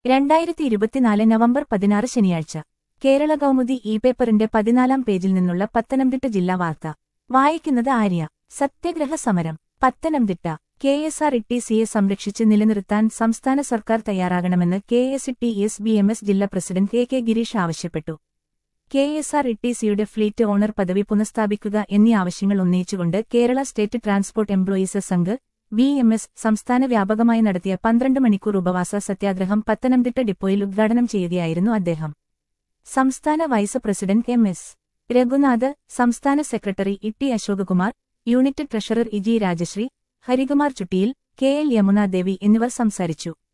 രണ്ടായിരത്തി ഇരുപത്തിനാല് നവംബർ പതിനാറ് ശനിയാഴ്ച കേരള കൗമുദി ഇ പേപ്പറിന്റെ പതിനാലാം പേജിൽ നിന്നുള്ള പത്തനംതിട്ട ജില്ലാ വാർത്ത വായിക്കുന്നത് ആര്യ സത്യാഗ്രഹ സമരം Pathanamthitta K S R E സിയെ സംരക്ഷിച്ച് നിലനിർത്താൻ സംസ്ഥാന സർക്കാർ തയ്യാറാകണമെന്ന് K S T S B M S ജില്ലാ പ്രസിഡന്റ് കെ കെ ഗിരീഷ് ആവശ്യപ്പെട്ടു കെ എസ് ആർ ഇ സിയുടെ ഫ്ലീറ്റ് ഓണർ പദവി പുനഃസ്ഥാപിക്കുക എന്നീ ആവശ്യങ്ങൾ ഉന്നയിച്ചുകൊണ്ട് Kerala state transport employees Sangh V M S സംസ്ഥാന വ്യാപകമായി നടത്തിയ പന്ത്രണ്ട് മണിക്കൂർ ഉപവാസ സത്യാഗ്രഹം പത്തനംതിട്ട ഡിപ്പോയിൽ ഉദ്ഘാടനം ചെയ്യുകയായിരുന്നു അദ്ദേഹം സംസ്ഥാന vice president M S Raghunath സംസ്ഥാന secretary Itty Ashokakumar unit treasurer EG Rajasree Harikumar ചുട്ടിയിൽ കെ എൽ യമുനാദേവി എന്നിവർ സംസാരിച്ചു